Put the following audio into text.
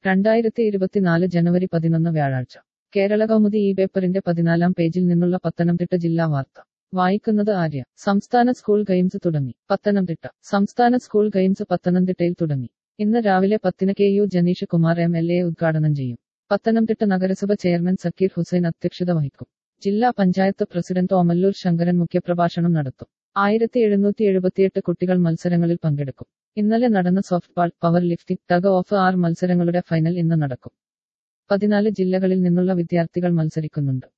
രണ്ടായിരത്തി ഇരുപത്തിനാല് ജനുവരി പതിനൊന്ന് വ്യാഴാഴ്ച കേരള കൗമുദി ഈ പേപ്പറിന്റെ പതിനാലാം പേജിൽ നിന്നുള്ള പത്തനംതിട്ട ജില്ലാ വാർത്ത വായിക്കുന്നത് ആര്യ സംസ്ഥാന സ്കൂൾ ഗെയിംസ് തുടങ്ങി പത്തനംതിട്ട സംസ്ഥാന സ്കൂൾ ഗെയിംസ് പത്തനംതിട്ടയിൽ തുടങ്ങി ഇന്ന് രാവിലെ പത്തിന് K U Janeesh Kumar M L A ഉദ്ഘാടനം ചെയ്യും പത്തനംതിട്ട നഗരസഭ ചെയർമാൻ സക്കീർ ഹുസൈൻ അധ്യക്ഷത വഹിക്കും ജില്ലാ പഞ്ചായത്ത് പ്രസിഡന്റ് ഓമല്ലൂർ ശങ്കരൻ മുഖ്യപ്രഭാഷണം നടത്തും ആയിരത്തി എഴുന്നൂറ്റി എഴുപത്തിയെട്ട് കുട്ടികൾ മത്സരങ്ങളിൽ പങ്കെടുക്കും ഇന്നലെ നടന്ന soft ball power lifting tug of war മത്സരങ്ങളുടെ ഫൈനൽ ഇന്ന് നടക്കും പതിനാല് ജില്ലകളിൽ നിന്നുള്ള വിദ്യാർത്ഥികൾ മത്സരിക്കുന്നുണ്ട്